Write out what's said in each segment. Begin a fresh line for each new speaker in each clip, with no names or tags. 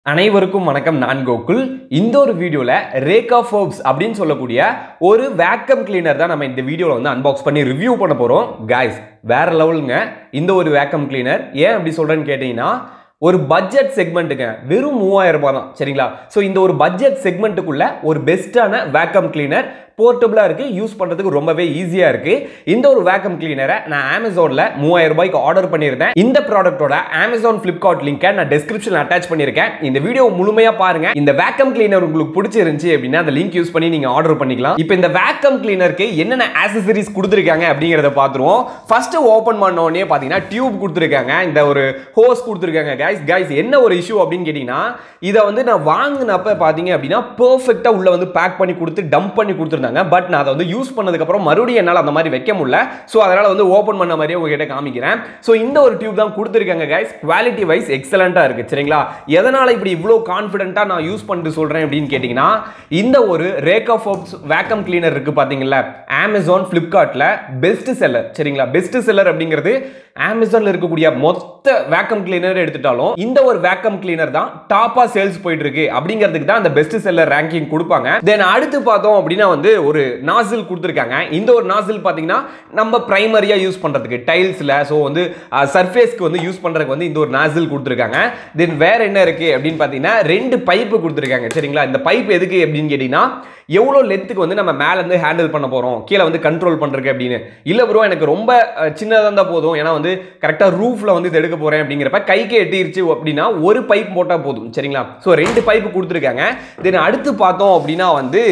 அனைவருக்கும் வணக்கம் நான் கோகுல் இந்த ஒரு வீடியோவில் ரேகா ஃபோப்ஸ் அப்படின்னு சொல்லக்கூடிய ஒரு வேக்கம் கிளீனர் தான் நம்ம இந்த வீடியோவில் வந்து அன்பாக்ஸ் பண்ணி ரிவ்யூ பண்ண போகிறோம் guys வேற லெவலுங்க இந்த ஒரு வேக்கம் கிளீனர் ஏன் அப்படி சொல்கிறேன்னு கேட்டிங்கன்னா ஒரு பட்ஜெட் செக்மெண்ட்டுங்க வெறும் மூவாயிரம் ரூபாய் தான் சரிங்களா ஸோ இந்த ஒரு பட்ஜெட் செக்மெண்ட்டுக்குள்ள ஒரு பெஸ்ட்டான வேக்கம் கிளீனர் போர்ட்டபுளாக இருக்குது யூஸ் பண்ணுறதுக்கு ரொம்பவே ஈஸியாக இருக்குது இந்த ஒரு வேக்கம் கிளீனரை நான் அமேசானில் மூவாயிரம் ரூபாய்க்கு ஆர்டர் பண்ணியிருந்தேன் இந்த ப்ராடக்ட்டோட அமேசான் ஃப்ளிப்கார்ட் லிங்கை நான் டிஸ்கிரிப்ஷனில் அட்டாச் பண்ணியிருக்கேன் இந்த வீடியோ முழுமையாக பாருங்க இந்த வேக்கம் கிளீனர் உங்களுக்கு பிடிச்சிருந்துச்சு அப்படின்னா அந்த லிங்க் யூஸ் பண்ணி நீங்கள் ஆர்டர் பண்ணிக்கலாம் இப்போ இந்த வேக்கம் கிளீனருக்கு என்னென்ன ஆக்சசரிஸ் கொடுத்துருக்காங்க அப்படிங்கிறத பார்த்துருவோம் ஃபர்ஸ்ட் ஓப்பன் பண்ண உடனே பார்த்தீங்கன்னா டியூப் கொடுத்துருக்காங்க இந்த ஒரு ஹோஸ் கொடுத்துருக்காங்க கைஸ் கைஸ் என்ன ஒரு இஷ்யூ அப்படின்னு கேட்டிங்கன்னா இதை வந்து நான் வாங்கினப்ப பார்த்தீங்க அப்படின்னா பர்ஃபெக்டாக உள்ள வந்து பேக் பண்ணி கொடுத்து டம்ப் பண்ணி கொடுத்துருந்தாங்க பட் நான் அதை வந்து யூஸ் பண்ணதுக்கப்புறம் மறுபடியும் என்னால் அந்த மாதிரி வைக்க முடியல ஸோ அதனால் வந்து ஓப்பன் பண்ண மாதிரியே உங்ககிட்ட காமிக்கிறேன் ஸோ இந்த ஒரு டியூப் தான் கொடுத்துருக்காங்க கைஸ் குவாலிட்டி வைஸ் எக்ஸலண்ட்டாக இருக்குது சரிங்களா எதனால் இப்படி இவ்வளோ கான்ஃபிடென்ட்டாக நான் யூஸ் பண்ணிட்டு சொல்கிறேன் அப்படின்னு கேட்டிங்கன்னா இந்த ஒரு ரேக் ஆஃப் வேக்கம் கிளீனர் இருக்குது பார்த்தீங்களா அமேசான் ஃப்ளிப்கார்ட்டில் பெஸ்ட் செல்லர் சரிங்களா பெஸ்ட் செல்லர் அப்படிங்கிறது அமேசானில் இருக்கக்கூடிய மொத்த வேக்கம் கிளீனர் எடுத்துட்டாலும் இந்த ஒரு வேக்கம் கிளீனர் தான் டாப்பா சேல்ஸ் போயிட்டு இருக்கு அப்படிங்கிறதுக்கு தான் அந்த பெஸ்ட் செல்லர் ரேங்கிங் கொடுப்பாங்க தென் அடுத்து பார்த்தோம் அப்படின்னா வந்து ஒரு நாசில் கொடுத்துருக்காங்க இந்த ஒரு நாசில் பார்த்தீங்கன்னா நம்ம பிரைமரியா யூஸ் பண்றதுக்கு டைல்ஸ்ல ஸோ வந்து சர்ஃபேஸ்க்கு வந்து யூஸ் பண்றதுக்கு வந்து இந்த ஒரு நாசில் கொடுத்துருக்காங்க தென் வேற என்ன இருக்கு அப்படின்னு பார்த்தீங்கன்னா ரெண்டு பைப்பு கொடுத்துருக்காங்க சரிங்களா இந்த பைப் எதுக்கு அப்படின்னு கேட்டீங்கன்னா எவ்வளோ லென்த்துக்கு வந்து நம்ம மேலேருந்து ஹேண்டில் பண்ண போகிறோம் கீழே வந்து கண்ட்ரோல் பண்ணுறதுக்கு அப்படின்னு இல்லை ப்ரோ எனக்கு ரொம்ப சின்னதாக இருந்தால் போதும் ஏன்னா வந்து கரெக்டாக ரூஃபில் வந்து இது எடுக்க போகிறேன் அப்படிங்கிறப்ப கைக்கு எட்டிருச்சு அப்படின்னா ஒரு பைப் போட்டால் போதும் சரிங்களா ஸோ ரெண்டு பைப்பு கொடுத்துருக்காங்க தென் அடுத்து பார்த்தோம் அப்படின்னா வந்து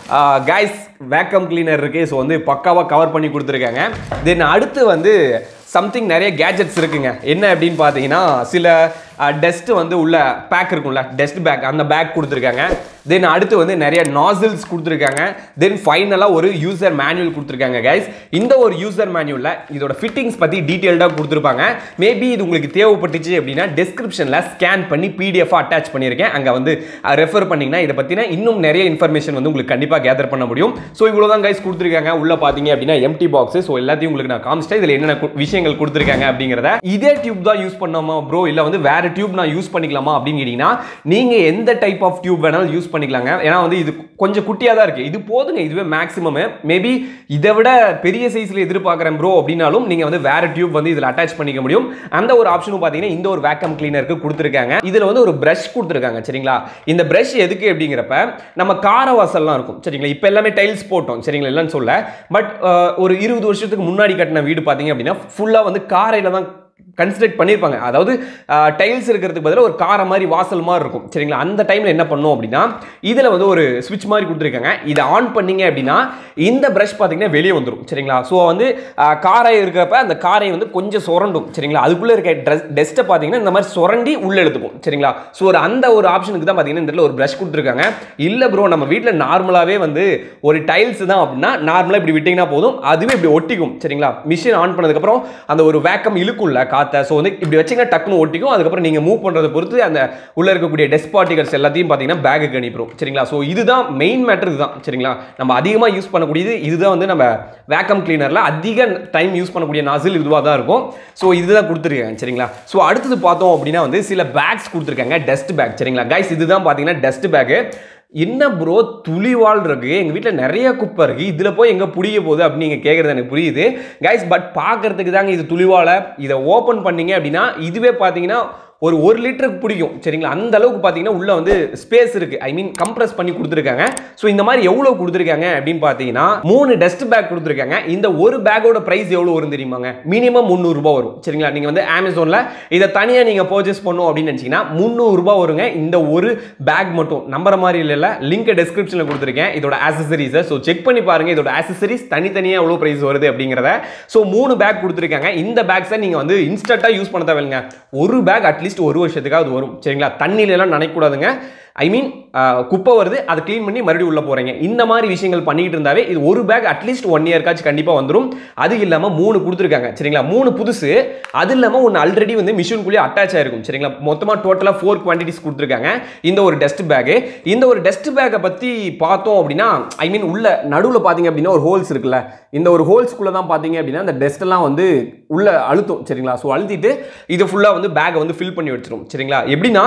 கேஸ் வேக்கம் கிளீனர் இருக்குது ஸோ வந்து பக்காவாக கவர் பண்ணி கொடுத்துருக்காங்க தென் அடுத்து வந்து சம்திங் நிறைய கேஜெட்ஸ் இருக்குங்க என்ன அப்படின்னு பார்த்தீங்கன்னா சில டஸ்ட் வந்து உள்ள பேக் இருக்கும்ல டஸ்ட் பேக் அந்த பேக் கொடுத்துருக்காங்க தென் அடுத்து வந்து நிறைய நாசில்ஸ் கொடுத்துருக்காங்க தென் ஃபைனலாக ஒரு யூசர் மேனுவல் கொடுத்துருக்காங்க கைஸ் இந்த ஒரு யூசர் மேனுவலில் இதோட ஃபிட்டிங்ஸ் பற்றி டீட்டெயில்டாக கொடுத்துருப்பாங்க மேபி இது உங்களுக்கு தேவைப்பட்டுச்சு அப்படின்னா டிஸ்கிரிப்ஷனில் ஸ்கேன் பண்ணி பிடிஎஃபாக அட்டாச் பண்ணியிருக்கேன் அங்கே வந்து ரெஃபர் பண்ணிங்கன்னா இதை பற்றின இன்னும் நிறைய இன்ஃபர்மேஷன் வந்து உங்களுக்கு கண்டிப்பாக கேதர் பண்ண முடியும் ஸோ இவ்வளோ தான் கைஸ் கொடுத்துருக்காங்க உள்ளே பார்த்தீங்க அப்படின்னா எம்டி பாக்ஸ் ஸோ எல்லாத்தையும் உங்களுக்கு நான் காமிச்சிட்டேன் இதில் என்னென்ன கு- விஷயங்கள் கொடுத்துருக்காங்க அப்படிங்கிறத இதே டியூப் தான் யூஸ் பண்ணாமா ப்ரோ இல்லை வந்து வேற டியூப் நான் யூஸ் பண்ணிக்கலாமா அப்படின்னு கேட்டிங்கன்னா நீங்கள் எந்த டைப் ஆஃப் டியூப் வேணாலும் யூஸ் பண்ணிக்கலாங்க ஏன்னா வந்து இது கொஞ்சம் குட்டியாக தான் இருக்குது இது போதுங்க இதுவே மேக்ஸிமம் மேபி இதை விட பெரிய சைஸில் எதிர்பார்க்குறேன் ப்ரோ அப்படின்னாலும் நீங்கள் வந்து வேற டியூப் வந்து இதில் அட்டாச் பண்ணிக்க முடியும் அந்த ஒரு ஆப்ஷனும் பார்த்தீங்கன்னா இந்த ஒரு வேக்கம் கிளீனருக்கு கொடுத்துருக்காங்க இதில் வந்து ஒரு ப்ரஷ் கொடுத்துருக்காங்க சரிங்களா இந்த ப்ரஷ் எதுக்கு அப்படிங்கிறப்ப நம்ம கார வாசல்லாம் இருக்கும் சரிங்களா இப்போ எல்லாமே டைல்ஸ் போட்டோம் சரிங்களா இல்லைன்னு சொல்ல பட் ஒரு இருபது வருஷத்துக்கு முன்னாடி கட்டின வீடு பார்த்தீங்க அப்படின்னா ஃபுல்லாக வந்து காரையில் தான் கன்சிடர் பண்ணியிருப்பாங்க அதாவது டைல்ஸ் இருக்கிறதுக்கு பதிலாக ஒரு காரை மாதிரி வாசல் மாதிரி இருக்கும் சரிங்களா அந்த டைமில் என்ன பண்ணோம் அப்படின்னா இதில் வந்து ஒரு ஸ்விட்ச் மாதிரி கொடுத்துருக்காங்க இதை ஆன் பண்ணீங்க அப்படின்னா இந்த ப்ரஷ் பார்த்தீங்கன்னா வெளியே வந்துடும் சரிங்களா ஸோ வந்து அஹ், காரை இருக்கிறப்ப அந்த காரை வந்து கொஞ்சம் சுரண்டும் சரிங்களா அதுக்குள்ளே இருக்க ட்ரெஸ் டெஸ்ட்டை பார்த்தீங்கன்னா இந்த மாதிரி சுரண்டி உள்ளே எடுத்துக்கும் சரிங்களா ஸோ ஒரு அந்த ஒரு ஆப்ஷனுக்கு தான் பார்த்தீங்கன்னா இந்த இடத்துல ஒரு ப்ரஷ் கொடுத்துருக்காங்க இல்லை ப்ரோ நம்ம வீட்டில் நார்மலாகவே வந்து ஒரு டைல்ஸ் தான் அப்படின்னா நார்மலாக இப்படி விட்டிங்கன்னா போதும் அதுவே இப்படி ஒட்டிக்கும் சரிங்களா மிஷின் ஆன் பண்ணதுக்கப்புறம் அந்த ஒரு வேக்கம் இழுக்கும்ல காற்றை ஸோ வந்து இப்படி வச்சிங்கன்னா டக்குன்னு ஒட்டிக்கும் அதுக்கப்புறம் நீங்கள் மூவ் பண்ணுறதை பொறுத்து அந்த உள்ளே இருக்கக்கூடிய டெஸ்ட் பார்ட்டிகல்ஸ் எல்லாத்தையும் பார்த்தீங்கன்னா பேக்குக்கு அனுப்பிடும் சரிங்களா ஸோ இதுதான் மெயின் மேட்டர் இதுதான் சரிங்களா நம்ம அதிகமாக யூஸ் பண்ணக்கூடியது இதுதான் வந்து நம்ம வேக்கம் கிளீனரில் அதிக டைம் யூஸ் பண்ணக்கூடிய நாசில் இதுவாக தான் இருக்கும் ஸோ இதுதான் கொடுத்துருக்காங்க சரிங்களா ஸோ அடுத்தது பார்த்தோம் அப்படின்னா வந்து சில பேக்ஸ் கொடுத்துருக்காங்க டஸ்ட் பேக் சரிங்களா கைஸ் இதுதான் பார்த்தீங்கன்னா டஸ்ட் பேக்கு என்ன ப்ரோ துளிவால் இருக்கு எங்கள் வீட்டில் நிறைய குப்பை இருக்குது இதில் போய் எங்கே புடிக்க போகுது அப்படின்னு நீங்கள் கேட்குறது எனக்கு புரியுது கைஸ் பட் பார்க்கறதுக்கு தாங்க இது துளிவாலை இதை ஓப்பன் பண்ணீங்க அப்படின்னா இதுவே பார்த்தீங்கன்னா ஒரு ஒரு லிட்டருக்கு பிடிக்கும் சரிங்களா அந்த அளவுக்கு பார்த்தீங்கன்னா உள்ள வந்து ஸ்பேஸ் இருக்கு ஐ மீன் கம்ப்ரஸ் பண்ணி கொடுத்துருக்காங்க ஸோ இந்த மாதிரி எவ்வளோ கொடுத்துருக்காங்க அப்படின்னு பார்த்தீங்கன்னா மூணு டஸ்ட் பேக் கொடுத்துருக்காங்க இந்த ஒரு பேக்கோட ப்ரைஸ் எவ்வளோ வரும் தெரியுமாங்க மினிமம் முந்நூறுரூபா வரும் சரிங்களா நீங்கள் வந்து அமேசானில் இதை தனியாக நீங்கள் பர்ச்சேஸ் பண்ணணும் அப்படின்னு நினச்சிங்கன்னா முந்நூறுரூபா வருங்க இந்த ஒரு பேக் மட்டும் நம்புற மாதிரி இல்லைல்ல லிங்க் டெஸ்கிரிப்ஷனில் கொடுத்துருக்கேன் இதோட ஆக்சசரிஸை ஸோ செக் பண்ணி பாருங்க இதோட ஆக்சசரிஸ் தனித்தனியாக எவ்வளோ ப்ரைஸ் வருது அப்படிங்கிறத ஸோ மூணு பேக் கொடுத்துருக்காங்க இந்த பேக்ஸை நீங்கள் வந்து இன்ஸ்டண்ட்டாக யூஸ் பண்ண தேவையில்லைங்க ஒரு பேக் அட்லீஸ்ட் ஒரு வருஷத்துக்காவது வரும் சரிங்களா தண்ணியில எல்லாம் நினைக்கூடாதுங்க ஐ மீன் குப்பை வருது அதை க்ளீன் பண்ணி மறுபடியும் உள்ள போறீங்க இந்த மாதிரி விஷயங்கள் பண்ணிட்டு இருந்தாவே இது ஒரு பேக் அட்லீஸ்ட் ஒன் இயர்க்காச்சும் கண்டிப்பாக வந்துடும் அது இல்லாமல் மூணு கொடுத்துருக்காங்க சரிங்களா மூணு புதுசு அது இல்லாமல் ஒன்று ஆல்ரெடி வந்து மிஷின்குள்ளேயே அட்டாச் ஆயிருக்கும் சரிங்களா மொத்தமாக டோட்டலாக ஃபோர் குவான்டிட்டிஸ் கொடுத்துருக்காங்க இந்த ஒரு டஸ்ட் பேக்கு இந்த ஒரு டஸ்ட் பேக்கை பற்றி பார்த்தோம் அப்படின்னா ஐ மீன் உள்ள நடுவில் பார்த்தீங்க அப்படின்னா ஒரு ஹோல்ஸ் இருக்குல்ல இந்த ஒரு ஹோல்ஸ்குள்ளே தான் பார்த்தீங்க அப்படின்னா இந்த டஸ்ட் எல்லாம் வந்து உள்ள அழுத்தும் சரிங்களா ஸோ அழுத்திட்டு இது ஃபுல்லாக வந்து பேக்கை வந்து ஃபில் பண்ணி வச்சிரும் சரிங்களா எப்படின்னா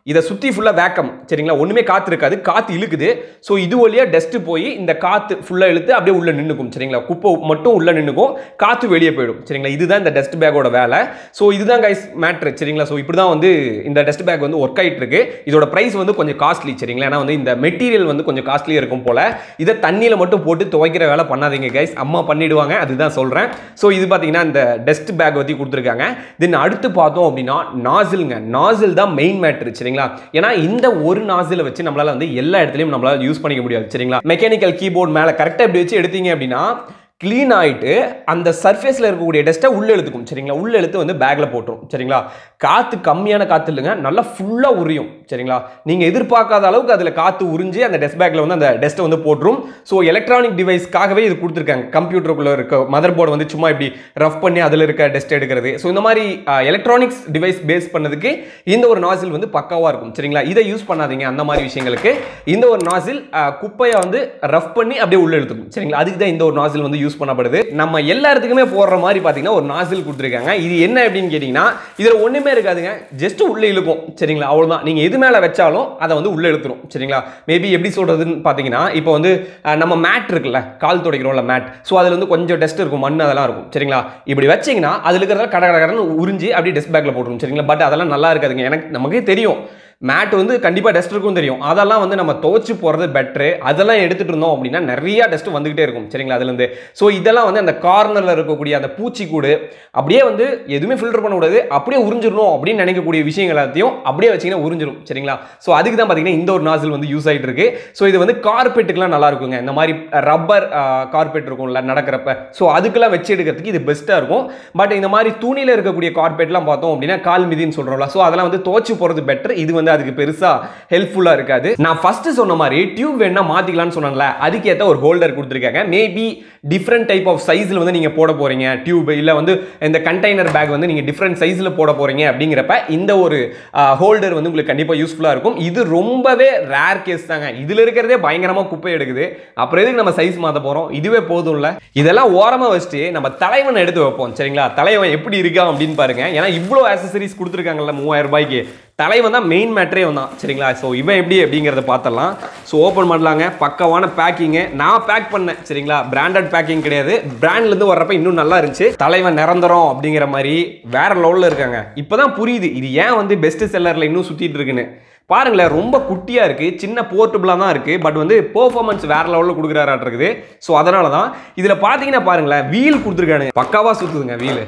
இதை சுற்றி ஃபுல்லாக வேக்கம் சரிங்களா ஒன்றுமே காற்று இருக்காது காற்று இழுக்குது ஸோ இது வழியாக டஸ்ட்டு போய் இந்த காற்று ஃபுல்லாக இழுத்து அப்படியே உள்ளே நின்றுக்கும் சரிங்களா குப்பை மட்டும் உள்ளே நின்றுக்கும் காற்று வெளியே போயிடும் சரிங்களா இதுதான் இந்த டஸ்ட் பேக்கோட வேலை ஸோ இதுதான் கைஸ் மேட்ரு சரிங்களா ஸோ இப்படி தான் வந்து இந்த டஸ்ட் பேக் வந்து ஒர்க் ஆகிட்டு இருக்கு இதோட ப்ரைஸ் வந்து கொஞ்சம் காஸ்ட்லி சரிங்களா ஏன்னா வந்து இந்த மெட்டீரியல் வந்து கொஞ்சம் காஸ்ட்லியாக இருக்கும் போல் இதை தண்ணியில் மட்டும் போட்டு துவைக்கிற வேலை பண்ணாதீங்க கைஸ் அம்மா பண்ணிடுவாங்க அதுதான் சொல்கிறேன் ஸோ இது பார்த்தீங்கன்னா இந்த டஸ்ட் பேக் பற்றி கொடுத்துருக்காங்க தென் அடுத்து பார்த்தோம் அப்படின்னா நாசிலுங்க நாசில் தான் மெயின் மேட்ரு சரிங்களா ஏன்னா இந்த ஒரு நாசிலை வச்சு நம்மளால வந்து எல்லா இடத்துலையும் நம்மளால யூஸ் பண்ணிக்க முடியாது சரிங்களா மெக்கானிக்கல் கீபோர்ட் மேலே கரெக்டாக இப்படி வச்சு எடுத்தீங்க அப்படின்னா க்ளீன் ஆகிட்டு அந்த சர்ஃபேஸில் இருக்கக்கூடிய டஸ்ட்டை உள்ளே இழுத்துக்கும் சரிங்களா உள்ளே இழுத்து வந்து பேக்கில் போட்டுரும் சரிங்களா காற்று கம்மியான காற்று இல்லைங்க நல்லா ஃபுல்லாக உரியும் சரிங்களா நீங்கள் எதிர்பார்க்காத அளவுக்கு அதில் காற்று உறிஞ்சு அந்த டெஸ்ட் பேக்கில் வந்து அந்த டெஸ்ட்டை வந்து போட்டுரும் ஸோ எலக்ட்ரானிக் டிவைஸ்க்காகவே இது கொடுத்துருக்காங்க கம்ப்யூட்டருக்குள்ளே இருக்க மதர் போர்டு வந்து சும்மா இப்படி ரஃப் பண்ணி அதில் இருக்க டெஸ்ட் எடுக்கிறது ஸோ இந்த மாதிரி எலக்ட்ரானிக்ஸ் டிவைஸ் பேஸ் பண்ணதுக்கு இந்த ஒரு நாசில் வந்து பக்காவாக இருக்கும் சரிங்களா இதை யூஸ் பண்ணாதீங்க அந்த மாதிரி விஷயங்களுக்கு இந்த ஒரு நாசில் குப்பையை வந்து ரஃப் பண்ணி அப்படியே உள்ள இழுத்துக்கும் சரிங்களா அதுக்கு தான் இந்த ஒரு நாசில் வந்து யூஸ் பண்ணப்படுது நம்ம எல்லா இடத்துக்குமே போடுற மாதிரி பார்த்தீங்கன்னா ஒரு நாசில் கொடுத்துருக்காங்க இது என்ன அப்படின்னு கேட்டிங்கன்னா இதில் ஒன்றுமே இருக்காதுங்க ஜஸ்ட் உள்ளே இழுக்கும் சரிங்களா அவ்வளோதான் நீங்கள் எது மேலே வச்சாலும் அதை வந்து உள்ளே இழுத்துரும் சரிங்களா மேபி எப்படி சொல்கிறதுன்னு பார்த்தீங்கன்னா இப்போ வந்து அஹ், நம்ம மேட் இருக்குல்ல கால் துடைக்கிறோம்ல மேட் ஸோ அதில் வந்து கொஞ்சம் டஸ்ட் இருக்கும் மண் அதெல்லாம் இருக்கும் சரிங்களா இப்படி வச்சீங்கன்னா அதில் இருக்கிறத கட கட கடன்னு உறிஞ்சி அப்படியே டஸ்ட் பேக்கில் போட்டுரும் சரிங்களா பட் அதெல்லாம் நல்லா இருக்காதுங்க எனக்கு நமக்கே தெரியும் மேட் வந்து கண்டிப்பாக டஸ்ட் இருக்கும் தெரியும் அதெல்லாம் வந்து நம்ம துவச்சி போகிறது பெட்ரு அதெல்லாம் எடுத்துகிட்டு இருந்தோம் அப்படின்னா நிறைய டஸ்ட் வந்துகிட்டே இருக்கும் சரிங்களா அதுலேருந்து ஸோ இதெல்லாம் வந்து அந்த கார்னரில் இருக்கக்கூடிய அந்த பூச்சிக்கூடு அப்படியே வந்து எதுவுமே ஃபில்டர் பண்ணக்கூடாது அப்படியே உறிஞ்சிடணும் அப்படின்னு நினைக்கக்கூடிய விஷயங்கள் எல்லாத்தையும் அப்படியே வச்சிங்கன்னா உறிஞ்சிரும் சரிங்களா ஸோ அதுக்கு தான் பார்த்தீங்கன்னா இந்த ஒரு நாசில் வந்து யூஸ் ஆகிட்டு இருக்கு ஸோ இது வந்து கார்பெட்டுக்கெலாம் நல்லா இருக்குங்க இந்த மாதிரி ரப்பர் கார்பெட் இருக்கும்ல நடக்கிறப்ப ஸோ அதுக்கெல்லாம் வச்சு எடுக்கிறதுக்கு இது பெஸ்ட்டாக இருக்கும் பட் இந்த மாதிரி துணியில் இருக்கக்கூடிய கார்பெட்லாம் பார்த்தோம் அப்படின்னா கால் மிதின்னு சொல்கிறோம்ல ஸோ அதெல்லாம் வந்து துவச்சி போகிறது பெட்டர் இது வந்து அதுக்கு பெருசாக ஹெல்ப்ஃபுல்லாக இருக்காது நான் ஃபர்ஸ்ட் சொன்ன மாதிரி டியூப் வேணா மாற்றிக்கலாம்னு சொன்னேன்ல அதுக்கேற்ற ஒரு ஹோல்டர் கொடுத்துருக்காங்க மேபி டிஃப்ரெண்ட் டைப் ஆஃப் சைஸில் வந்து நீங்கள் போட போகிறீங்க டியூப் இல்லை வந்து இந்த கண்டெய்னர் பேக் வந்து நீங்கள் டிஃப்ரெண்ட் சைஸில் போட போகிறீங்க அப்படிங்கிறப்ப இந்த ஒரு ஹோல்டர் வந்து உங்களுக்கு கண்டிப்பாக யூஸ்ஃபுல்லாக இருக்கும் இது ரொம்பவே ரேர் கேஸ் தாங்க இதில் இருக்கிறதே பயங்கரமாக குப்பை எடுக்குது அப்புறம் எதுக்கு நம்ம சைஸ் மாற்ற போகிறோம் இதுவே போதும்ல இதெல்லாம் ஓரமாக வச்சுட்டு நம்ம தலைவனை எடுத்து வைப்போம் சரிங்களா தலைவன் எப்படி இருக்கான் அப்படின்னு பாருங்க ஏன்னா இவ்வளோ ஆக்சசரிஸ் கொடுத்துருக்காங்கல்ல மூவாயிரம் ரூபாய்க்கு தலைவன் தான் மெயின் மேட்ரே வந்தான் சரிங்களா ஸோ இவன் எப்படி அப்படிங்கிறத பார்த்தலாம் ஸோ ஓப்பன் பண்ணலாங்க பக்கவான பேக்கிங்கு நான் பேக் பண்ணேன் சரிங்களா பிராண்டட் பேக்கிங் கிடையாது பிராண்ட்லேருந்து வர்றப்ப இன்னும் நல்லா இருந்துச்சு தலைவன் நிரந்தரம் அப்படிங்கிற மாதிரி வேற லெவலில் இருக்காங்க இப்போதான் புரியுது இது ஏன் வந்து பெஸ்ட் செல்லரில் இன்னும் சுற்றிட்டு இருக்குன்னு பாருங்களேன் ரொம்ப குட்டியாக இருக்குது சின்ன போர்ட்டபுளாக தான் இருக்குது பட் வந்து பெர்ஃபார்மன்ஸ் வேறு லெவலில் கொடுக்குறாராட்டு இருக்குது ஸோ அதனால தான் இதில் பார்த்தீங்கன்னா பாருங்களேன் வீல் கொடுத்துருக்கானுங்க பக்காவாக சுற்றுதுங்க வீல்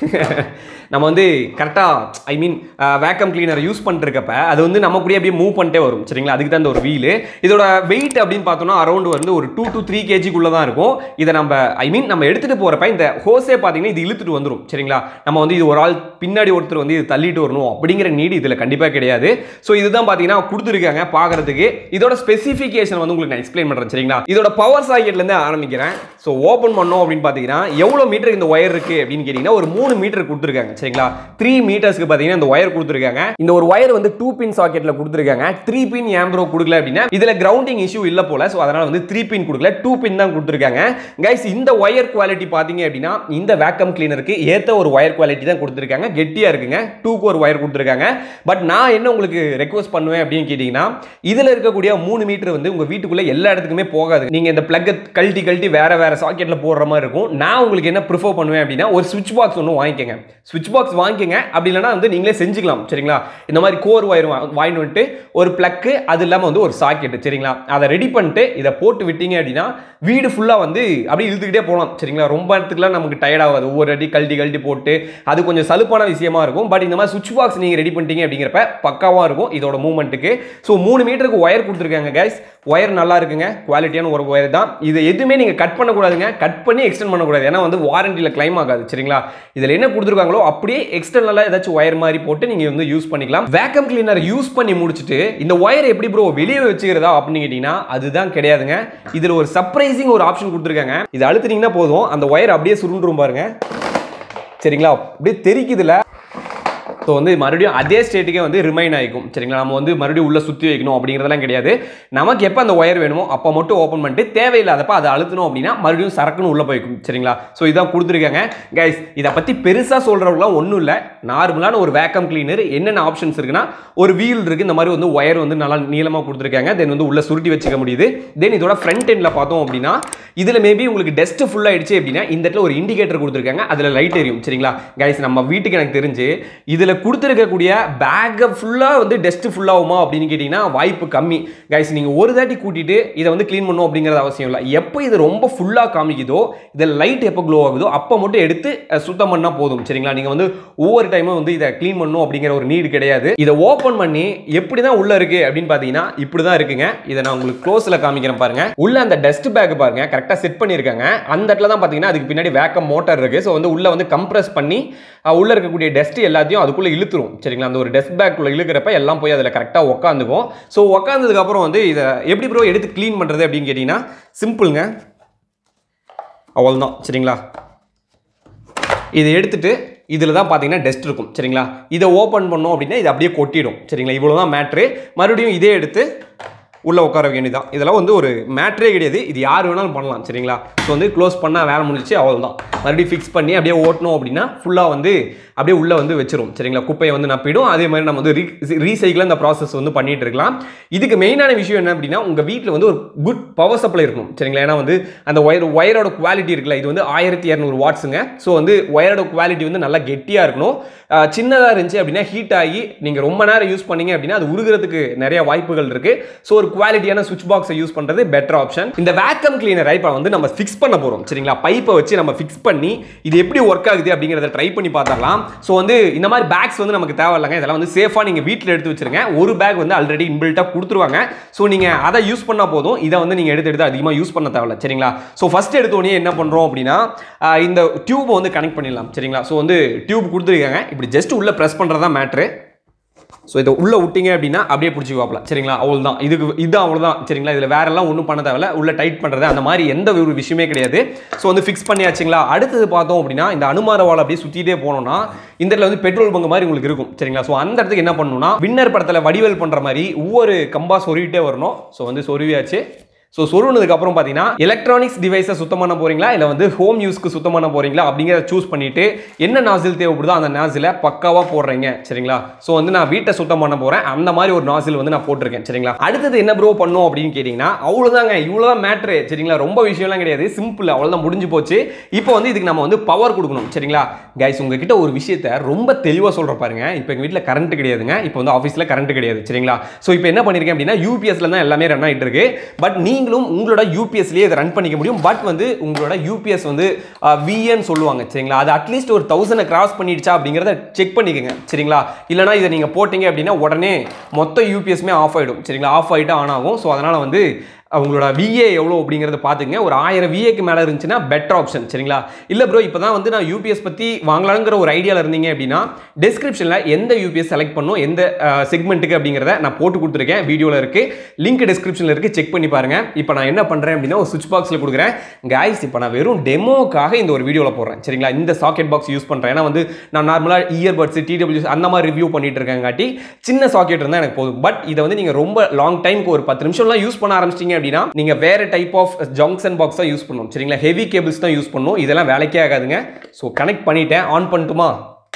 நம்ம வந்து கரெக்டாக I mean vacuum cleaner use பண்ணிருக்கப்ப அது வந்து நம்ம கூட அப்படியே மூவ் பண்ணிட்டே வரும் சரிங்களா அதுக்கு தான் இந்த ஒரு வீலு இதோட வெயிட் அப்படின்னு பார்த்தோம்னா அரௌண்ட் வந்து ஒரு டூ டு த்ரீ கேஜிக்குள்ளே தான் இருக்கும் இதை நம்ம ஐ மீன் நம்ம எடுத்துகிட்டு போகிறப்ப இந்த ஹோஸே பார்த்தீங்கன்னா இது இழுத்துட்டு வந்துடும் சரிங்களா நம்ம வந்து இது ஒரு ஆள் பின்னாடி ஒருத்தர் வந்து இது தள்ளிட்டு வரணும் அப்படிங்கிற நீடு இதில் கண்டிப்பாக கிடையாது ஸோ இதுதான் பார்த்தீங்கன்னா கொடுத்துருக்காங்க பார்க்கறதுக்கு இதோட ஸ்பெசிஃபிகேஷன் வந்து உங்களுக்கு நான் எக்ஸ்பிளைன் பண்ணுறேன் சரிங்களா இதோட பவர் சாக்கெட்லேருந்து ஆரம்பிக்கிறேன் ஸோ ஓப்பன் பண்ணோம் அப்படின்னு பார்த்தீங்கன்னா எவ்வளோ மீட்டர் இந்த ஒயர் இருக்குது அப்படின்னு கேட்டிங்கன்னா ஒரு மூணு மீட்டர் கொடுத்துருக்காங்க சரிங்களா த்ரீ மீட்டர்ஸ்க்கு பார்த்தீங்கன்னா இந்த ஒயர் கொடுத்துருக்காங்க இந்த ஒரு ஒயர் வந்து டூ பின் சாக்கெட்டில் கொடுத்துருக்காங்க த்ரீ பின் ஏம்ப்ரோ கொடுக்கல அப்படின்னா இதில் கிரவுண்டிங் இஷ்யூ இல்லை போல ஸோ அதனால் வந்து த்ரீ பின் கொடுக்கல டூ பின் தான் கொடுத்துருக்காங்க கைஸ் இந்த ஒயர் குவாலிட்டி பார்த்தீங்க அப்படின்னா இந்த வேக்கம் கிளீனருக்கு ஏற்ற ஒரு ஒயர் குவாலிட்டி தான் கொடுத்துருக்காங்க கெட்டியாக இருக்குங்க டூக்கு ஒரு ஒயர் கொடுத்துருக்காங்க பட் நான் என்ன உங்களுக்கு ரெக்வஸ்ட் பண்ணுவேன் அப்படின்னு கேட்டிங்கன்னா இதில் இருக்கக்கூடிய மூணு மீட்டர் வந்து உங்கள் வீட்டுக்குள்ளே எல்லா இடத்துக்குமே போகாது நீங்கள் இந்த பிளக்கை கழட்டி கழட்டி வேற வேற சாக்கெட்டில் போடுற மாதிரி இருக்கும் நான் உங்களுக்கு என்ன ப்ரிஃபர் பண்ணுவேன் அப்படின்னா ஒரு சுவிட்ச் பாக்ஸ் ஒன்று வாங்கிக்கோங்க சுவிட்ச் பாக்ஸ் வாங்கிக்கோங்க அப்படி இல்லைனா வந்து நீங்களே செஞ்சுக்கலாம் சரிங்களா இந்த மாதிரி கோர் ஒயர் வாங்கிட்டு வந்துட்டு ஒரு பிளக்கு அது இல்லாமல் வந்து ஒரு சாக்கெட் சரிங்களா அதை ரெடி பண்ணிட்டு இதை போட்டு விட்டீங்க அப்படின்னா வீடு ஃபுல்லாக வந்து அப்படியே இழுத்துக்கிட்டே போகலாம் சரிங்களா ரொம்ப இடத்துக்குலாம் நமக்கு டயர்ட் ஆகாது ஒவ்வொரு அடி கழட்டி கழட்டி போட்டு அது கொஞ்சம் சலுப்பான விஷயமா இருக்கும் பட் இந்த மாதிரி சுவிட்ச் பாக்ஸ் நீங்கள் ரெடி பண்ணிட்டீங்க அப்படிங்கிறப்ப பக்காவாக இருக்கும் இதோட மூவ்மெண்ட்டுக்கு ஸோ மூணு மீட்டருக்கு ஒயர் கொடுத்துருக்காங்க கைஸ் ஒயர் நல்லா இருக்குங்க குவாலிட்டியான ஒரு ஒயர் தான் இது எதுவுமே நீங்கள் கட் பண்ணக்கூடாதுங்க கட் பண்ணி எக்ஸ்டெண்ட் பண்ணக்கூடாது ஏன்னா வந்து வாரண்டியில் கிளைம் ஆகாது சரிங்களா இதில் என்ன கொடுத்துருக்காங்களோ அப்படியே எக்ஸ்டர்னலாக ஏதாச்சும் ஒயர் மாதிரி போட்டு நீங்கள் வந்து யூஸ் பண்ணிக்கலாம் வேக்கம் கிளீனர் யூஸ் பண்ணி முடிச்சுட்டு இந்த ஒயர் எப்படி ப்ரோ வெளியே வச்சுக்கிறதா அப்படின்னு கேட்டிங்கன்னா அதுதான் கிடையாதுங்க இதில் ஒரு சர்ப்ரைசிங் ஒரு ஆப்ஷன் கொடுத்துருக்காங்க இது அழுத்துனீங்கன்னா போதும் அந்த ஒயர் அப்படியே சுருண்டுரும் பாருங்க சரிங்களா அப்படியே தெரிக்குதுல ஸோ வந்து மறுபடியும் அதே ஸ்டேட்டுக்கே வந்து ரிமைன் ஆகிக்கும் சரிங்களா நம்ம வந்து மறுபடியும் உள்ளே சுற்றி வைக்கணும் அப்படிங்கிறதெல்லாம் கிடையாது நமக்கு எப்போ அந்த ஒயர் வேணுமோ அப்போ மட்டும் ஓப்பன் பண்ணிட்டு தேவையில்லாதப்ப அதை அழுத்தணும் அப்படின்னா மறுபடியும் சரக்குன்னு உள்ளே போய்க்கும் சரிங்களா ஸோ இதான் கொடுத்துருக்காங்க கைஸ் இதை பற்றி பெருசாக சொல்கிறவங்களாம் ஒன்றும் இல்லை நார்மலான ஒரு வேக்கம் கிளீனர் என்னென்ன ஆப்ஷன்ஸ் இருக்குன்னா ஒரு வீல் இருக்குது இந்த மாதிரி வந்து ஒயர் வந்து நல்லா நீளமாக கொடுத்துருக்காங்க தென் வந்து உள்ளே சுருட்டி வச்சுக்க முடியுது தென் இதோட ஃப்ரண்ட் எண்டில் பார்த்தோம் அப்படின்னா இதில் மேபி உங்களுக்கு டஸ்ட் ஃபுல் ஆயிடுச்சு அப்படின்னா இந்த இடத்துல ஒரு இண்டிகேட்டர் கொடுத்துருக்காங்க அதில் லைட் எரியும் சரிங்களா கைஸ் நம்ம வீட்டுக்கு எனக்கு தெரிஞ்சு இதில் கொடுத்துருக்கக்கூடிய பேக்கை ஃபுல்லாக வந்து டஸ்ட் ஃபுல்லாகுமா அப்படின்னு கேட்டிங்கன்னா வாய்ப்பு கம்மி கைஸ் நீங்கள் ஒரு தாட்டி கூட்டிட்டு இதை வந்து க்ளீன் பண்ணணும் அப்படிங்கிறது அவசியம் இல்லை எப்போ இது ரொம்ப ஃபுல்லாக காமிக்குதோ இதில் லைட் எப்போ க்ளோ ஆகுதோ அப்போ மட்டும் எடுத்து அஹ், சுத்தம் பண்ணால் போதும் சரிங்களா நீங்கள் வந்து ஒவ்வொரு டைமும் வந்து இதை க்ளீன் பண்ணணும் அப்படிங்கிற ஒரு நீடு கிடையாது இதை ஓப்பன் பண்ணி எப்படி தான் உள்ளே இருக்கு அப்படின்னு பார்த்தீங்கன்னா இப்படி தான் இருக்குங்க இதை நான் உங்களுக்கு க்ளோஸில் காமிக்கிறேன் பாருங்க உள்ள அந்த டஸ்ட் பேக் பாருங்க கரெக்டாக செட் பண்ணியிருக்காங்க அந்த இடத்துல தான் பார்த்தீங்கன்னா அதுக்கு பின்னாடி வேக்கம் மோட்டார் இருக்கு ஸோ வந்து உள்ள வந்து கம்ப்ரஸ் பண்ணி அஹ், உள்ள இருக்கக்கூடிய டஸ்ட் எல்லாத்தையும் அதுக்குள்ள இழுத்துரும் சரிங்களா அந்த ஒரு டஸ்ட் பேக்குள்ள இழுக்கிறப்ப எல்லாம் போய் அதில் கரெக்டாக உட்காந்துக்கும் ஸோ உட்காந்ததுக்கு அப்புறம் வந்து இதை எப்படி ப்ரோ எடுத்து க்ளீன் பண்ணுறது அப்படின்னு கேட்டிங்கன்னா சிம்பிளுங்க அவ்வளோதான் சரிங்களா இதை எடுத்துட்டு இதில் தான் பார்த்தீங்கன்னா டஸ்ட் இருக்கும் சரிங்களா இதை ஓப்பன் பண்ணோம் அப்படின்னா இது அப்படியே கொட்டிடும் சரிங்களா இவ்வளோ தான் மேட்ரு மறுபடியும் இதே எடுத்து உள்ளே உட்கார வேண்டியதான் இதெல்லாம் வந்து ஒரு மேட்ரே கிடையாது இது யார் வேணாலும் பண்ணலாம் சரிங்களா ஸோ வந்து க்ளோஸ் பண்ணால் வேலை முடிஞ்சிச்சு அவ்வளோதான் மறுபடியும் ஃபிக்ஸ் பண்ணி அப்படியே ஓட்டணும் அப்படின்னா ஃபுல்லாக வந்து அப்படியே உள்ளே வந்து வச்சிரும் சரிங்களா குப்பையை வந்து நப்பிடும் அதே மாதிரி நம்ம வந்து ரீ ரீசைக்கிள் அந்த ப்ராசஸ் வந்து பண்ணிட்டு இருக்கலாம் இதுக்கு மெயினான விஷயம் என்ன அப்படின்னா உங்கள் வீட்டில் வந்து ஒரு குட் பவர் சப்ளை இருக்கும் சரிங்களா ஏன்னா வந்து அந்த ஒயர் ஒயரோட குவாலிட்டி இருக்குல்ல இது வந்து ஆயிரத்தி இரநூறு வாட்ஸுங்க ஸோ வந்து ஒயரோட குவாலிட்டி வந்து நல்லா கெட்டியாக இருக்கணும் சின்னதாக இருந்துச்சு அப்படின்னா ஹீட் ஆகி நீங்கள் ரொம்ப நேரம் யூஸ் பண்ணீங்க அப்படின்னா அது உருகிறதுக்கு நிறைய வாய்ப்புகள் இருக்குது ஸோ ஒரு குவாலிட்டியான சுவிட்ச் பாக்ஸை யூஸ் பண்ணுறது பெட்டர் ஆப்ஷன் இந்த வேக்கம் கிளீனரை இப்போ வந்து நம்ம ஃபிக்ஸ் பண்ண போகிறோம் சரிங்களா பைப்பை வச்சு நம்ம ஃபிக்ஸ் பண்ணி இது எப்படி ஒர்க் ஆகுது அப்படிங்கிறத ட்ரை பண்ணி பார்த்துடலாம் ஸோ வந்து இந்த மாதிரி பேக்ஸ் வந்து நமக்கு தேவையில்லைங்க இதெல்லாம் வந்து சேஃபாக நீங்கள் வீட்டில் எடுத்து வச்சிருங்க ஒரு பேக் வந்து ஆல்ரெடி இன்பில்ட்டாக கொடுத்துருவாங்க ஸோ நீங்கள் அதை யூஸ் பண்ணால் போதும் இதை வந்து நீங்கள் எடுத்து எடுத்து அதிகமாக யூஸ் பண்ண தேவையில்ல சரிங்களா ஸோ ஃபஸ்ட் எடுத்தோடனே என்ன பண்ணுறோம் அப்படின்னா ஆஹ் இந்த டியூப்பை வந்து கனெக்ட் பண்ணிடலாம் சரிங்களா ஸோ வந்து டியூப் கொடுத்துருக்காங்க இப்படி ஜஸ்ட் உள்ளே ப்ரெஸ் பண்ணுறது தான் மேட்ரு ஸோ இதை உள்ளே விட்டீங்க அப்படின்னா அப்படியே பிடிச்சிக்குவாப்ல சரிங்களா அவ்வளோதான் இதுக்கு இது அவ்வளோதான் சரிங்களா இதில் வேறெல்லாம் ஒன்றும் பண்ண தேவையில்ல உள்ள டைட் பண்ணுறது அந்த மாதிரி எந்த ஒரு விஷயமே கிடையாது ஸோ வந்து ஃபிக்ஸ் பண்ணியாச்சுங்களா அடுத்தது பார்த்தோம் அப்படின்னா இந்த அனுமார வாழை அப்படியே சுற்றிட்டே போனோம்னா இந்த இடத்துல வந்து பெட்ரோல் பங்கு மாதிரி உங்களுக்கு இருக்கும் சரிங்களா ஸோ அந்த இடத்துக்கு என்ன பண்ணணும்னா வின்னர் படத்தில் வடிவேல் பண்ணுற மாதிரி ஒவ்வொரு கம்பா சொருவிட்டே வரணும் ஸோ வந்து சொருவியாச்சு ஸோ சொருவினதுக்கு அப்புறம் பார்த்தீங்கன்னா எலக்ட்ரானிக்ஸ் டிவைஸை சுத்தம் பண்ண போறீங்களா இல்லை வந்து ஹோம் யூஸ்க்கு சுத்தம் பண்ண போறீங்களா அப்படிங்கிறத சூஸ் பண்ணிட்டு என்ன நாசில் தேவைப்படுதோ அந்த நாசில பக்காவாக போடுறீங்க சரிங்களா ஸோ வந்து நான் வீட்டை சுத்தம் பண்ண போறேன் அந்த மாதிரி ஒரு நாசில் வந்து நான் போட்டிருக்கேன் சரிங்களா அடுத்தது என்ன ப்ரோ பண்ணும் அப்படின்னு கேட்டிங்கன்னா அவ்வளோதாங்க இவ்வளோதான் மேட்ரு சரிங்களா ரொம்ப விஷயம்லாம் கிடையாது சிம்பிள் அவ்வளோதான் முடிஞ்சு போச்சு இப்போ வந்து இதுக்கு நம்ம வந்து பவர் கொடுக்கணும் சரிங்களா கைஸ் உங்ககிட்ட ஒரு விஷயத்த ரொம்ப தெளிவாக சொல்கிற பாருங்க இப்போ எங்கள் வீட்டில் கரண்ட் கிடையாதுங்க இப்போ வந்து ஆஃபீஸில் கரண்ட் கிடையாது சரிங்களா ஸோ இப்போ என்ன பண்ணியிருக்கேன் அப்படின்னா யூபிஎஸ்ல தான் எல்லாமே ரன் ஆகிட்டு இருக்கு பட் நீங்களும் உங்களோட யூபிஎஸ்லேயே இதை ரன் பண்ணிக்க முடியும் பட் வந்து உங்களோட யூபிஎஸ் வந்து விஎன்னு சொல்லுவாங்க சரிங்களா அது அட்லீஸ்ட் ஒரு தௌசண்டை கிராஸ் பண்ணிடுச்சா அப்படிங்கிறத செக் பண்ணிக்கோங்க சரிங்களா இல்லைனா இதை நீங்கள் போட்டீங்க அப்படின்னா உடனே மொத்த யூபிஎஸ்மே ஆஃப் ஆகிடும் சரிங்களா ஆஃப் ஆகிட்டு ஆன் ஆகும் ஸோ அதனால் வந்து உங்களோட விஏ எவ்வளோ அப்படிங்கிறத பார்த்துங்க ஒரு ஆயிரம் விஏக்கு மேலே இருந்துச்சுன்னா பெட்டர் ஆப்ஷன் சரிங்களா இல்லை ப்ரோ இப்போ தான் வந்து நான் யூபிஎஸ் பற்றி வாங்கலாங்கிற ஒரு ஐடியாவில் இருந்தீங்க அப்படின்னா டிஸ்கிரிப்ஷனில் எந்த யூபிஎஸ் செலக்ட் பண்ணும் எந்த செக்மெண்ட்டுக்கு அப்படிங்கிறத நான் போட்டு கொடுத்துருக்கேன் வீடியோவில் இருக்குது லிங்க் டிஸ்கிரிப்ஷனில் இருக்குது செக் பண்ணி பாருங்கள் இப்போ நான் என்ன பண்ணுறேன் அப்படின்னா ஒரு சுவிட்ச் பாக்ஸில் கொடுக்குறேன் கைஸ் இப்போ நான் வெறும் டெமோக்காக இந்த ஒரு வீடியோவில் போடுறேன் சரிங்களா இந்த சாக்கெட் பாக்ஸ் யூஸ் பண்ணுறேன் ஏன்னா வந்து நான் நார்மலாக இயர்பட்ஸ் டிடபிள்யூஸ் அந்த மாதிரி ரிவ்யூ பண்ணிட்டு இருக்கேங்காட்டி சின்ன சாக்கெட் இருந்தால் எனக்கு போதும் பட் இதை வந்து நீங்கள் ரொம்ப லாங் டைமுக்கு ஒரு பத்து நிமிஷம்லாம் யூஸ் பண்ண ஆரம்பிச்சிங்க அப்படின்னா நீங்கள் வேறு டைப் ஆஃப் ஜங்ஷன் பாக்ஸ் தான் யூஸ் பண்ணணும் சரிங்களா ஹெவி கேபிள்ஸ் தான் யூஸ் பண்ணணும் இதெல்லாம் வேலைக்கே ஆகாதுங்க ஸோ கனெக்ட் பண்ணிட்டேன் ஆன் பண்ணட்டுமா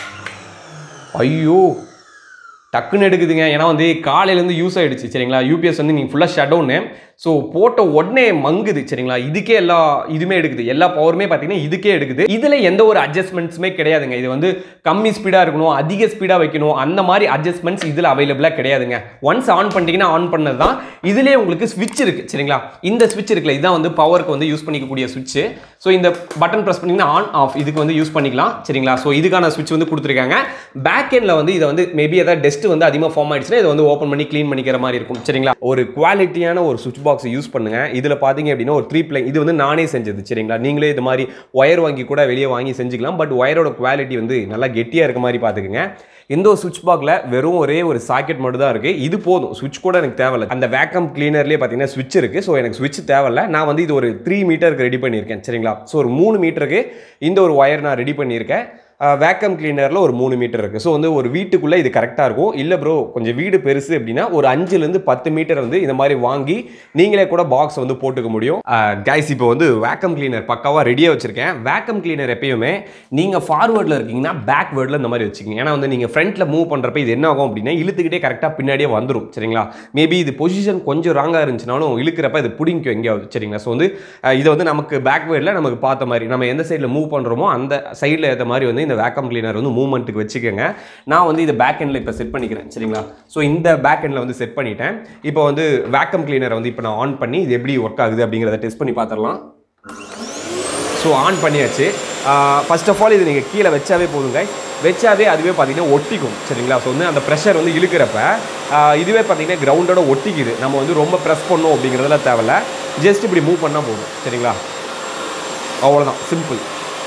ஐயோ டக்குன்னு எடுக்குதுங்க ஏன்னா வந்து காலையிலேருந்து யூஸ் ஆகிடுச்சு சரிங்களா யூபிஎஸ் வந்து நீங்கள் ஃபுல்லாக ஷட் டவுனு ஸோ போட்ட உடனே மங்குது சரிங்களா இதுக்கே எல்லா இதுவுமே எடுக்குது எல்லா பவருமே பார்த்தீங்கன்னா இதுக்கே எடுக்குது இதில் எந்த ஒரு அட்ஜஸ்ட்மெண்ட்ஸுமே கிடையாதுங்க இது வந்து கம்மி ஸ்பீடாக இருக்கணும் அதிக ஸ்பீடாக வைக்கணும் அந்த மாதிரி அட்ஜஸ்ட்மெண்ட்ஸ் இதில் அவைலபிளாக கிடையாதுங்க ஒன்ஸ் ஆன் பண்ணிட்டீங்கன்னா ஆன் பண்ணது தான் இதுலேயே உங்களுக்கு ஸ்விட்ச் இருக்குது சரிங்களா இந்த ஸ்விட்ச் இருக்குல்ல இதுதான் வந்து பவருக்கு வந்து யூஸ் பண்ணிக்கக்கூடிய ஸ்விட்ச் ஸோ இந்த பட்டன் ப்ரெஸ் பண்ணிங்கன்னா ஆன் ஆஃப் இதுக்கு வந்து யூஸ் பண்ணிக்கலாம் சரிங்களா ஸோ இதுக்கான ஸ்விட்ச் வந்து கொடுத்துருக்காங்க பேக் எண்டில் வந்து இதை வந்து மேபி ஏதாவது டெஸ்ட் வந்து அதிகமாக ஃபார்ம் ஆயிடுச்சுன்னா இதை வந்து ஓப்பன் பண்ணி க்ளீன் பண்ணிக்கிற மாதிரி இருக்கும் சரிங்களா ஒரு குவாலிட்டியான ஒரு சுவிட்ச் பாக்ஸ் யூஸ் பண்ணுங்க இதில் பார்த்தீங்க அப்படின்னா ஒரு த்ரீ பிளை இது வந்து நானே செஞ்சது சரிங்களா நீங்களே இது மாதிரி ஒயர் வாங்கி கூட வெளியே வாங்கி செஞ்சுக்கலாம் பட் ஒயரோட குவாலிட்டி வந்து நல்லா கெட்டியாக இருக்க மாதிரி பார்த்துக்குங்க இந்த ஒரு சுவிட்ச் பாக்ஸில் வெறும் ஒரே ஒரு சாக்கெட் மட்டும் தான் இருக்குது இது போதும் சுவிட்ச் கூட எனக்கு தேவையில்ல அந்த வேக்கம் கிளீனர்லேயே பார்த்தீங்கன்னா சுவிட்ச் இருக்குது ஸோ எனக்கு சுவிட்ச் தேவையில்ல நான் வந்து இது ஒரு த்ரீ மீட்டருக்கு ரெடி பண்ணியிருக்கேன் சரிங்களா ஸோ ஒரு மூணு மீட்டருக்கு இந்த ஒரு ஒயர் நான் ரெடி பண்ணியிருக்கேன் வேக்கம் கிளீனரில் ஒரு மூணு மீட்டர் இருக்குது ஸோ வந்து ஒரு வீட்டுக்குள்ளே இது கரெக்டாக இருக்கும் இல்லை ப்ரோ கொஞ்சம் வீடு பெருசு அப்படின்னா ஒரு அஞ்சுலேருந்து பத்து மீட்டர் வந்து இந்த மாதிரி வாங்கி நீங்களே கூட பாக்ஸ் வந்து போட்டுக்க முடியும் கைஸ் இப்போ வந்து வேக்கம் கிளீனர் பக்காவாக ரெடியாக வச்சுருக்கேன் வேக்கம் கிளீனர் எப்பயுமே நீங்கள் ஃபார்வேர்டில் இருக்கீங்கன்னா பேக்வேர்டில் இந்த மாதிரி வச்சுக்கோங்க ஏன்னா வந்து நீங்கள் ஃப்ரண்ட்டில் மூவ் பண்ணுறப்ப இது என்ன ஆகும் அப்படின்னா இழுத்துக்கிட்டே கரெக்டாக பின்னாடியே வந்துடும் சரிங்களா மேபி இது பொசிஷன் கொஞ்சம் ராங்காக இருந்துச்சுனாலும் இழுக்கிறப்ப இது பிடிக்கும் எங்கேயாவது சரிங்களா ஸோ வந்து அஹ், இதை வந்து நமக்கு பேக்வேர்டில் நமக்கு பார்த்த மாதிரி நம்ம எந்த சைடில் மூவ் பண்ணுறோமோ அந்த சைடில் ஏற்ற மாதிரி வந்து இந்த வேக்கம் கிளீனர் வந்து மூவ்மெண்ட்டுக்கு வச்சுக்கோங்க நான் வந்து இது பேக் எண்டில் இப்போ செட் பண்ணிக்கிறேன் சரிங்களா ஸோ இந்த பேக் எண்டில் வந்து செட் பண்ணிட்டேன் இப்போ வந்து வேக்கம் கிளீனரை வந்து இப்போ நான் ஆன் பண்ணி இது எப்படி ஒர்க் ஆகுது அப்படிங்கிறத டெஸ்ட் பண்ணி பார்த்துடலாம் ஸோ ஆன் பண்ணியாச்சு ஃபர்ஸ்ட் ஆஃப் ஆல் இது நீங்கள் கீழே வச்சாவே போதுங்க வச்சாவே அதுவே பார்த்தீங்கன்னா ஒட்டிக்கும் சரிங்களா ஸோ வந்து அந்த ப்ரெஷர் வந்து இழுக்கிறப்ப ஆஹ், இதுவே பார்த்தீங்கன்னா கிரவுண்டோட ஒட்டிக்குது நம்ம வந்து ரொம்ப ப்ரெஸ் பண்ணோம் அப்படிங்கிறதுல தேவையில்ல ஜஸ்ட் இப்படி மூவ் பண்ணால் போதும் சரிங்களா அவ்வளோதான் சிம்பிள்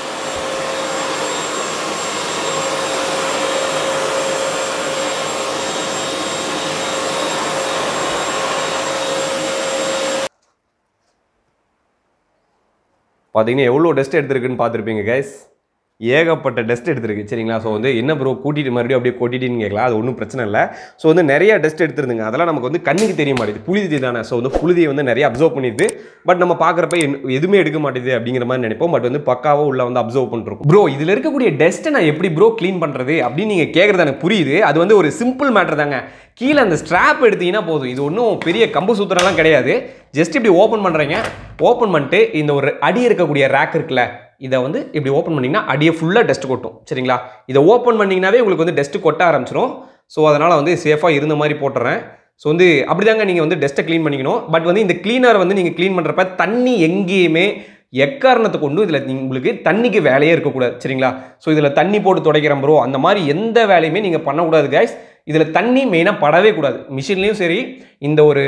பார்த்தீங்கன்னா எவ்வளோ டஸ்ட் எடுத்திருக்குன்னு பார்த்துருப்பீங்க கைஸ் ஏகப்பட்ட டஸ்ட் எடுத்திருக்கு சரிங்களா ஸோ வந்து என்ன ப்ரோ கூட்டிட்டு மறுபடியும் அப்படியே கொட்டிட்டுன்னு கேட்கலாம் அது ஒன்றும் பிரச்சனை இல்லை ஸோ வந்து நிறைய டஸ்ட் எடுத்துருந்துங்க அதெல்லாம் நமக்கு வந்து கண்ணுக்கு தெரிய மாட்டேது புழுதி தானே ஸோ வந்து புழுதியை வந்து நிறைய அப்சர்வ் பண்ணிடுது பட் நம்ம பார்க்குறப்ப எதுவுமே எடுக்க மாட்டேது அப்படிங்கிற மாதிரி நினைப்போம் பட் வந்து பக்காவாக உள்ள வந்து அப்சர்வ் பண்ணிருக்கும் ப்ரோ இதில் இருக்கக்கூடிய டஸ்ட்டை நான் எப்படி ப்ரோ க்ளீன் பண்ணுறது அப்படின்னு நீங்கள் கேட்குறது எனக்கு புரியுது அது வந்து ஒரு சிம்பிள் மேட்டர் தாங்க கீழே அந்த ஸ்ட்ராப் எடுத்தீங்கன்னா போதும் இது ஒன்றும் பெரிய கம்பு சூத்திரம்லாம் கிடையாது ஜஸ்ட் இப்படி ஓப்பன் பண்ணுறீங்க ஓப்பன் பண்ணிட்டு இந்த ஒரு அடி இருக்கக்கூடிய ரேக் இருக்குல்ல இதை வந்து இப்படி ஓப்பன் பண்ணிங்கன்னா அடியை ஃபுல்லாக டஸ்ட் கொட்டும் சரிங்களா இதை ஓப்பன் பண்ணிங்கனாவே உங்களுக்கு வந்து டஸ்ட்டு கொட்ட ஆரம்பிச்சிடும் ஸோ அதனால் வந்து சேஃபாக இருந்த மாதிரி போட்டுறேன் ஸோ வந்து அப்படிதாங்க நீங்கள் வந்து டஸ்ட்டை க்ளீன் பண்ணிக்கணும் பட் வந்து இந்த க்ளீனர் வந்து நீங்கள் க்ளீன் பண்ணுறப்ப தண்ணி எங்கேயுமே எக்காரணத்தை கொண்டு இதில் உங்களுக்கு தண்ணிக்கு வேலையே இருக்கக்கூடாது சரிங்களா ஸோ இதில் தண்ணி போட்டு துடைக்கிறோம் ப்ரோ அந்த மாதிரி எந்த வேலையுமே நீங்கள் பண்ணக்கூடாது கைஸ் இதில் தண்ணி மெயினாக படவே கூடாது மிஷின்லேயும் சரி இந்த ஒரு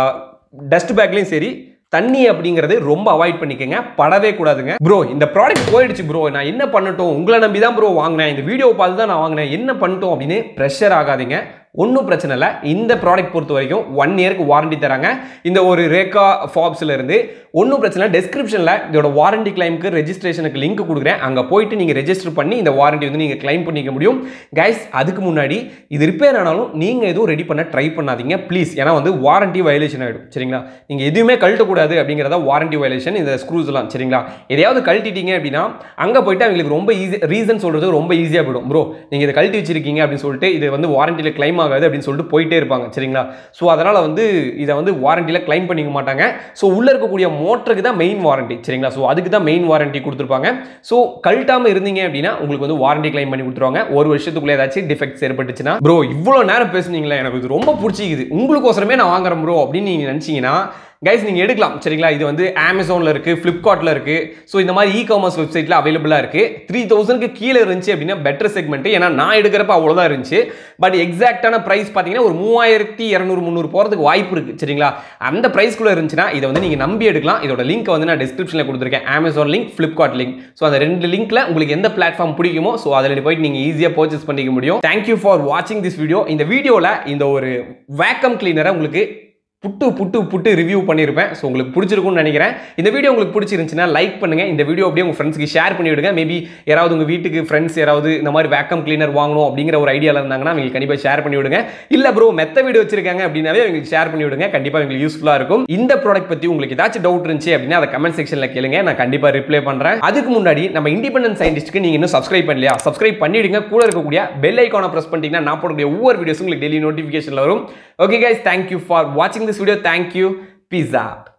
டஸ்ட் பேக்லேயும் சரி தண்ணி அப்படிங்கிறது ரொம்ப அவாய்ட் பண்ணிக்கங்க படவே கூடாதுங்க ப்ரோ இந்த ப்ராடக்ட் போயிடுச்சு ப்ரோ நான் என்ன பண்ணட்டும் உங்களை நம்பி தான் ப்ரோ வாங்கினேன் இந்த வீடியோ பார்த்து தான் நான் வாங்கினேன் என்ன பண்ணிட்டோம் அப்படின்னு ப்ரெஷர் ஆகாதீங்க ஒன்றும் பிரச்சனை இல்லை இந்த ப்ராடக்ட் பொறுத்த வரைக்கும் ஒன் இயருக்கு வாரண்டி தராங்க இந்த ஒரு ரேகா ஃபாப்ஸ்ல இருந்து ஒன்றும் பிரச்சனை இல்லை டெஸ்கிரிப்ஷனில் இதோட வாரண்டி கிளைமுக்கு ரெஜிஸ்ட்ரேஷனுக்கு லிங்க் கொடுக்குறேன் அங்கே போயிட்டு நீங்கள் ரெஜிஸ்டர் பண்ணி இந்த வாரண்டி வந்து நீங்கள் கிளைம் பண்ணிக்க முடியும் கைஸ் அதுக்கு முன்னாடி இது ரிப்பேர் ஆனாலும் நீங்கள் எதுவும் ரெடி பண்ண ட்ரை பண்ணாதீங்க ப்ளீஸ் ஏன்னா வந்து வாரண்டி வயலேஷன் ஆகிடும் சரிங்களா நீங்கள் எதுவுமே கழட்டக்கூடாது அப்படிங்கிறதா வாரண்டி வயலேஷன் இந்த ஸ்க்ரூஸ்லாம் சரிங்களா எதையாவது கழட்டிட்டீங்க அப்படின்னா அங்கே போயிட்டு அவங்களுக்கு ரொம்ப ஈஸி ரீசன் சொல்கிறது ரொம்ப ஈஸியாக போயிடும் ப்ரோ நீங்கள் இதை கழட்டி வச்சிருக்கீங்க அப்படின்னு சொல்லிட்டு இது வந்து வாரண்டியில் கிளைம் ஆகாது அப்படின்னு சொல்லிட்டு போயிட்டே இருப்பாங்க சரிங்களா ஸோ அதனால் வந்து இதை வந்து வாரண்டியில் கிளைம் பண்ணிக்க மாட்டாங்க ஸோ உள்ளே இருக்கக்கூடிய மோட்டருக்கு தான் மெயின் வாரண்டி சரிங்களா ஸோ அதுக்கு தான் மெயின் வாரண்டி கொடுத்துருப்பாங்க ஸோ கழட்டாமல் இருந்தீங்க அப்படின்னா உங்களுக்கு வந்து வாரண்டி கிளைம் பண்ணி கொடுத்துருவாங்க ஒரு வருஷத்துக்குள்ளே ஏதாச்சும் டிஃபெக்ட்ஸ் ஏற்பட்டுச்சுன்னா ப்ரோ இவ்வளோ நேரம் பேசுனீங்களே எனக்கு இது ரொம்ப பிடிச்சிக்குது உங்களுக்கோசரமே நான் வாங்குறேன் ப்ரோ அப்படின்னு நீங்கள் நினச்சிங்கன்னா கைஸ் நீங்கள் எடுக்கலாம் சரிங்களா இது வந்து அமேசானில் இருக்குது ஃப்ளிப்கார்ட்டில் இருக்குது ஸோ இந்த மாதிரி இ காமர்ஸ் வெப்சைட்டில் அவைலபிளாக இருக்குது த்ரீ தௌசண்ட்க்கு கீழே இருந்துச்சு அப்படின்னா பெட்டர் செக்மெண்ட் ஏன்னா நான் எடுக்கிறப்ப அவ்வளோதான் இருந்துச்சு பட் எக்ஸாக்டான ப்ரைஸ் பார்த்தீங்கன்னா ஒரு மூவாயிரத்தி இரநூறு முந்நூறு போகிறதுக்கு வாய்ப்பு இருக்குது சரிங்களா அந்த ப்ரைஸ்க்குள்ளே இருந்துச்சுன்னா இதை வந்து நீங்கள் நம்பி எடுக்கலாம் இதோட லிங்க் வந்து நான் டிஸ்கிரிப்ஷனில் கொடுத்துருக்கேன் Amazon link Flipkart link so அந்த ரெண்டு லிங்க்ல உங்களுக்கு எந்த பிளாட்ஃபார்ம் பிடிக்குமோ ஸோ அதில் போயிட்டு நீங்கள் ஈஸியாக பர்ச்சேஸ் பண்ணிக்க முடியும் தேங்க்யூ ஃபார் வாட்சிங் திஸ் வீடியோ இந்த வீடியோவில் இந்த ஒரு வேக்கம் கிளீனரை உங்களுக்கு புட்டு புட்டு புட்டு ரிவ்யூ பண்ணியிருப்பேன் ஸோ உங்களுக்கு பிடிச்சிருக்கும்னு நினைக்கிறேன் இந்த வீடியோ உங்களுக்கு பிடிச்சிருந்துச்சுன்னா லைக் பண்ணுங்க இந்த வீடியோ அப்படியே உங்கள் ஃப்ரெண்ட்ஸ்க்கு ஷேர் பண்ணி விடுங்க மேபி யாராவது உங்கள் வீட்டுக்கு ஃப்ரெண்ட்ஸ் யாராவது இந்த மாதிரி வேக்கம் கிளீனர் வாங்கணும் அப்படிங்கிற ஒரு ஐடியாவில் இருந்தாங்கன்னா அவங்களுக்கு கண்டிப்பாக ஷேர் பண்ணி விடுங்க இல்லை ப்ரோ மெத்த வீடு வச்சிருக்காங்க அப்படின்னாவே அவங்களுக்கு ஷேர் பண்ணி விடுங்க கண்டிப்பாக உங்களுக்கு யூஸ்ஃபுல்லாக இருக்கும் இந்த ப்ராடக்ட் பற்றி உங்களுக்கு ஏதாச்சும் டவுட் இருந்துச்சு அப்படின்னா அதை கமெண்ட் செக்ஷனில் கேளுங்க நான் கண்டிப்பாக ரிப்ளை பண்ணுறேன் அதுக்கு முன்னாடி நம்ம இண்டிபெண்டன்ட் சயின்டிஸ்ட்க்கு நீங்கள் இன்னும் சப்ஸ்கிரைப் பண்ணலையா சப்ஸ்கிரைப் பண்ணிடுங்க கூட இருக்கக்கூடிய பெல் ஐக்கானை ப்ரெஸ் பண்ணிட்டீங்கன்னா நான் போடக்கூடிய ஒவ்வொரு வீடியோஸும் உங்களுக்கு டெய்லி நோட்டிஃபிகேஷன் வரும் ஓகே கைஸ் தேங்க்யூ ஃபார் வாட்சிங் this video thank you peace app